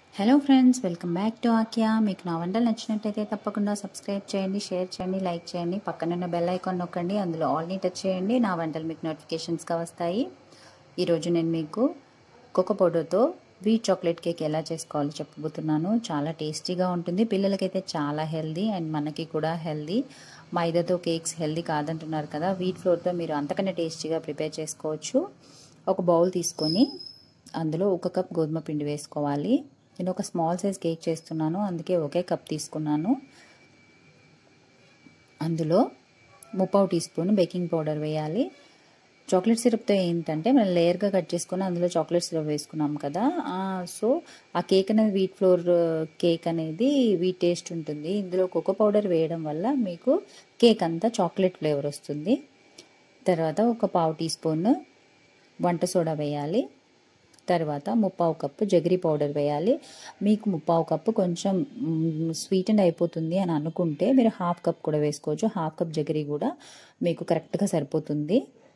hello friends welcome back to ఆకియా మీకు నా వంటలు నచ్చినట్టయితే తప్పకుండా సబ్స్క్రైబ్ చేయండి షేర్ చేయండి లైక్ చేయండి పక్కనున్న బెల్ ఐకాన్ నొక్కండి అందులో ఆల్ని టచ్ చేయండి నా వంటలు మీకు నోటిఫికేషన్స్గా వస్తాయి ఈరోజు నేను మీకు కోకో పౌడర్తో వీట్ చాక్లెట్ కేక్ ఎలా చేసుకోవాలో చెప్పబోతున్నాను చాలా టేస్టీగా ఉంటుంది పిల్లలకైతే చాలా హెల్దీ అండ్ మనకి కూడా హెల్దీ మైదాతో కేక్స్ హెల్దీ కాదంటున్నారు కదా వీట్ ఫ్లోర్తో మీరు అంతకన్నా టేస్టీగా ప్రిపేర్ చేసుకోవచ్చు ఒక బౌల్ తీసుకొని అందులో ఒక కప్ గోధుమ పిండి వేసుకోవాలి నేను ఒక స్మాల్ సైజ్ కేక్ చేస్తున్నాను అందుకే ఒకే కప్ తీసుకున్నాను అందులో ముప్పావు టీ స్పూన్ బేకింగ్ పౌడర్ వేయాలి చాక్లెట్ సిరప్తో ఏంటంటే మనం లేయర్గా కట్ చేసుకుని అందులో చాక్లెట్ సిరప్ వేసుకున్నాం కదా సో ఆ కేక్ అనేది వీట్ ఫ్లోర్ కేక్ అనేది వీట్ టేస్ట్ ఉంటుంది ఇందులో కోకో పౌడర్ వేయడం వల్ల మీకు కేక్ అంతా చాక్లెట్ ఫ్లేవర్ వస్తుంది తర్వాత ఒక పావు టీ స్పూన్ వంట సోడా వేయాలి తర్వాత ముప్పావు కప్పు జగరి పౌడర్ వేయాలి మీకు ముప్పావు కప్పు కొంచెం స్వీట్ అండ్ అయిపోతుంది అని అనుకుంటే మీరు హాఫ్ కప్ కూడా వేసుకోవచ్చు హాఫ్ కప్ జగరి కూడా మీకు కరెక్ట్గా సరిపోతుంది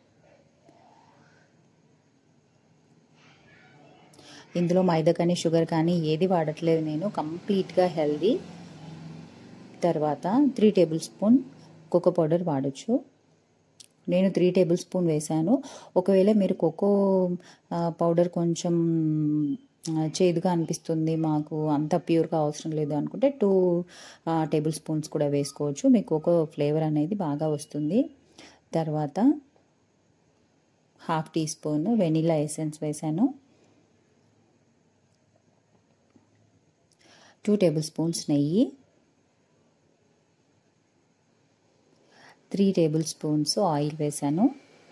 ఇందులో మైదా కానీ షుగర్ కానీ ఏది వాడట్లేదు నేను కంప్లీట్గా హెల్దీ తర్వాత three tablespoon cocoa powder వాడచ్చు నేను త్రీ టేబుల్ స్పూన్ వేశాను ఒకవేళ మీరు కోకో పౌడర్ కొంచెం చేదుగా అనిపిస్తుంది మాకు అంత ప్యూర్గా అవసరం లేదు అనుకుంటే టూ టేబుల్ స్పూన్స్ కూడా వేసుకోవచ్చు మీకు కోకో ఫ్లేవర్ అనేది బాగా వస్తుంది తర్వాత half teaspoon vanilla essence వేశాను టూ టేబుల్ స్పూన్స్ నెయ్యి త్రీ టేబుల్ స్పూన్స్ ఆయిల్ వేసాను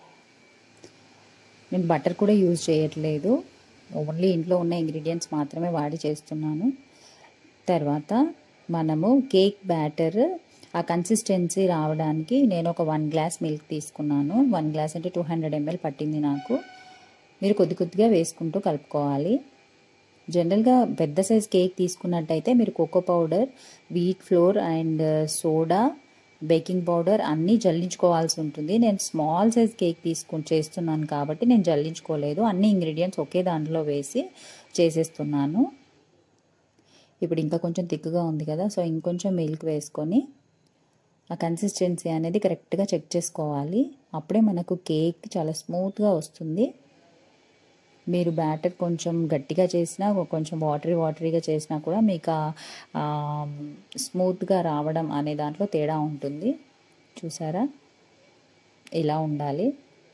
నేను బటర్ కూడా యూజ్ చేయట్లేదు ఓన్లీ ఇంట్లో ఉన్న ఇంగ్రీడియంట్స్ మాత్రమే వాడి చేస్తున్నాను తర్వాత మనము కేక్ బ్యాటర్ ఆ కన్సిస్టెన్సీ రావడానికి నేను ఒక వన్ గ్లాస్ మిల్క్ తీసుకున్నాను వన్ గ్లాస్ అంటే టూ హండ్రెడ్ ఎంఎల్ పట్టింది నాకు మీరు కొద్ది కొద్దిగా వేసుకుంటూ కలుపుకోవాలి జనరల్గా పెద్ద సైజ్ కేక్ తీసుకున్నట్టయితే మీరు cocoa powder wheat flour and soda baking powder అన్నీ జల్లించుకోవాల్సి ఉంటుంది నేను స్మాల్ సైజ్ కేక్ తీసుకుని చేస్తున్నాను కాబట్టి నేను జల్లించుకోలేదు అన్ని ఇంగ్రీడియంట్స్ ఒకే దాంట్లో వేసి చేసేస్తున్నాను ఇప్పుడు ఇంకా కొంచెం తిక్కుగా ఉంది కదా సో ఇంకొంచెం మిల్క్ వేసుకొని ఆ కన్సిస్టెన్సీ అనేది కరెక్ట్గా చెక్ చేసుకోవాలి అప్పుడే మనకు కేక్ చాలా స్మూత్గా వస్తుంది మీరు బ్యాటర్ కొంచెం గట్టిగా చేసినా కొంచెం వాటరీ వాటరీగా చేసినా కూడా మీకు స్మూత్గా రావడం అనే దాంట్లో తేడా ఉంటుంది చూసారా ఇలా ఉండాలి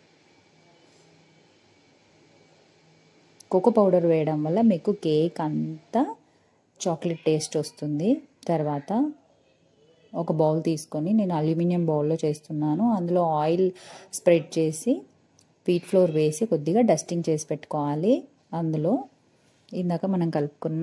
కోకో పౌడర్ వేయడం వల్ల మీకు కేక్ అంతా చాక్లెట్ టేస్ట్ వస్తుంది తర్వాత ఒక బౌల్ తీసుకొని నేను అల్యూమినియం బౌల్లో చేస్తున్నాను అందులో ఆయిల్ స్ప్రెడ్ చేసి వీట్ ఫ్లోర్ వేసి కొద్దిగా డస్టింగ్ చేసి పెట్టుకోవాలి అందులో ఇందాక మనం కలుపుకున్న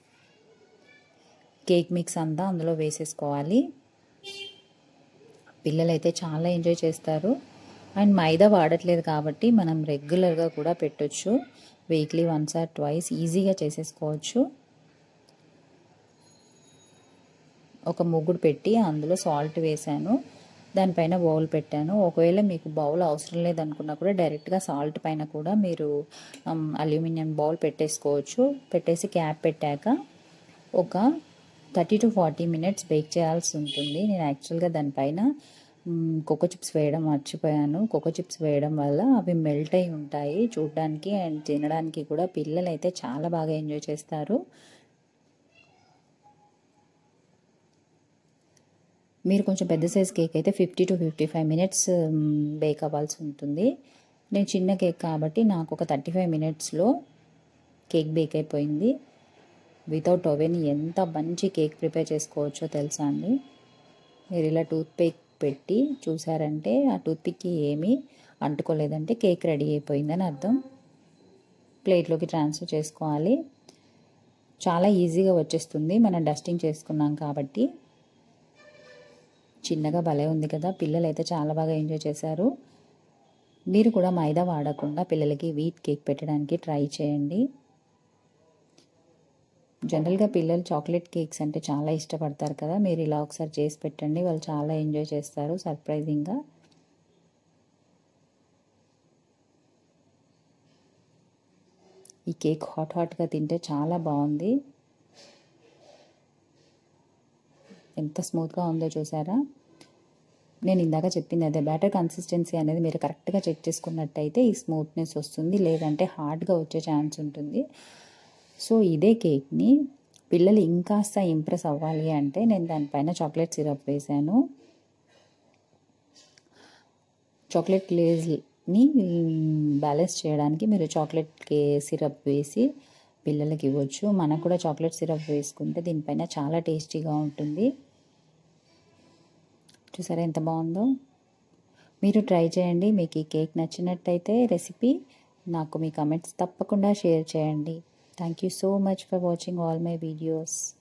కేక్ మిక్స్ అంతా అందులో వేసేసుకోవాలి పిల్లలైతే చాలా ఎంజాయ్ చేస్తారు అండ్ మైదా వాడట్లేదు కాబట్టి మనం రెగ్యులర్గా కూడా పెట్టొచ్చు వీక్లీ వన్స్ ఆర్ ట్వైస్ ఈజీగా చేసేసుకోవచ్చు ఒక ముగ్గుడు పెట్టి అందులో సాల్ట్ వేసాను దానిపైన బౌల్ పెట్టాను ఒకవేళ మీకు బౌల్ అవసరం లేదనుకున్నా కూడా డైరెక్ట్గా సాల్ట్ పైన కూడా మీరు అల్యూమినియం బౌల్ పెట్టేసుకోవచ్చు పెట్టేసి క్యాప్ పెట్టాక ఒక thirty to forty minutes bake చేయాల్సి ఉంటుంది నేను యాక్చువల్గా దానిపైన కోకో చిప్స్ వేయడం మర్చిపోయాను కోకో చిప్స్ వేయడం వల్ల అవి మెల్ట్ అయి ఉంటాయి చూడడానికి అండ్ తినడానికి కూడా పిల్లలు అయితే చాలా బాగా ఎంజాయ్ చేస్తారు మీరు కొంచెం పెద్ద సైజ్ కేక్ అయితే fifty to fifty five minutes bake అవ్వాల్సి ఉంటుంది నేను చిన్న కేక్ కాబట్టి నాకు ఒక థర్టీ ఫైవ్ మినిట్స్లో కేక్ బేక్ అయిపోయింది వితౌట్ ఓవెన్ ఎంత మంచి కేక్ ప్రిపేర్ చేసుకోవచ్చో తెలుసా అండి మీరు ఇలా టూత్ పిక్ పెట్టి చూసారంటే ఆ టూత్ పిక్కి ఏమీ అంటుకోలేదంటే కేక్ రెడీ అయిపోయిందని అర్థం ప్లేట్లోకి ట్రాన్స్ఫర్ చేసుకోవాలి చాలా ఈజీగా వచ్చేస్తుంది మనం డస్టింగ్ చేసుకున్నాం కాబట్టి చిన్నగా భలే ఉంది కదా పిల్లలు అయితే చాలా బాగా ఎంజాయ్ చేశారు మీరు కూడా మైదా వాడకుండా పిల్లలకి వీట్ కేక్ పెట్టడానికి ట్రై చేయండి జనరల్గా పిల్లలు చాక్లెట్ కేక్స్ అంటే చాలా ఇష్టపడతారు కదా మీరు ఇలా ఒకసారి చేసి పెట్టండి వాళ్ళు చాలా ఎంజాయ్ చేస్తారు సర్ప్రైజింగ్గా ఈ కేక్ హాట్ హాట్గా తింటే చాలా బాగుంది ఎంత స్మూత్గా ఉందో చూసారా నేను ఇందాక చెప్పింది అదే బ్యాటర్ కన్సిస్టెన్సీ అనేది మీరు కరెక్ట్గా చెక్ చేసుకున్నట్టయితే ఈ స్మూత్నెస్ వస్తుంది లేదంటే హార్డ్గా వచ్చే ఛాన్స్ ఉంటుంది సో ఇదే కేక్ని పిల్లలు ఇంకాస్త ఇంప్రెస్ అవ్వాలి అంటే నేను దానిపైన చాక్లెట్ సిరప్ వేశాను చాక్లెట్ గ్లేజ్ని బ్యాలెన్స్ చేయడానికి మీరు చాక్లెట్ కే సిరప్ వేసి పిల్లలకి ఇవ్వచ్చు మనకు కూడా చాక్లెట్ సిరప్ వేసుకుంటే దీనిపైన చాలా టేస్టీగా ఉంటుంది చూసారా ఎంత బాగుందో మీరు ట్రై చేయండి మీకు ఈ కేక్ నచ్చినట్టయితే రెసిపీ నాకు మీ కమెంట్స్ తప్పకుండా షేర్ చేయండి thank you so much for watching all my videos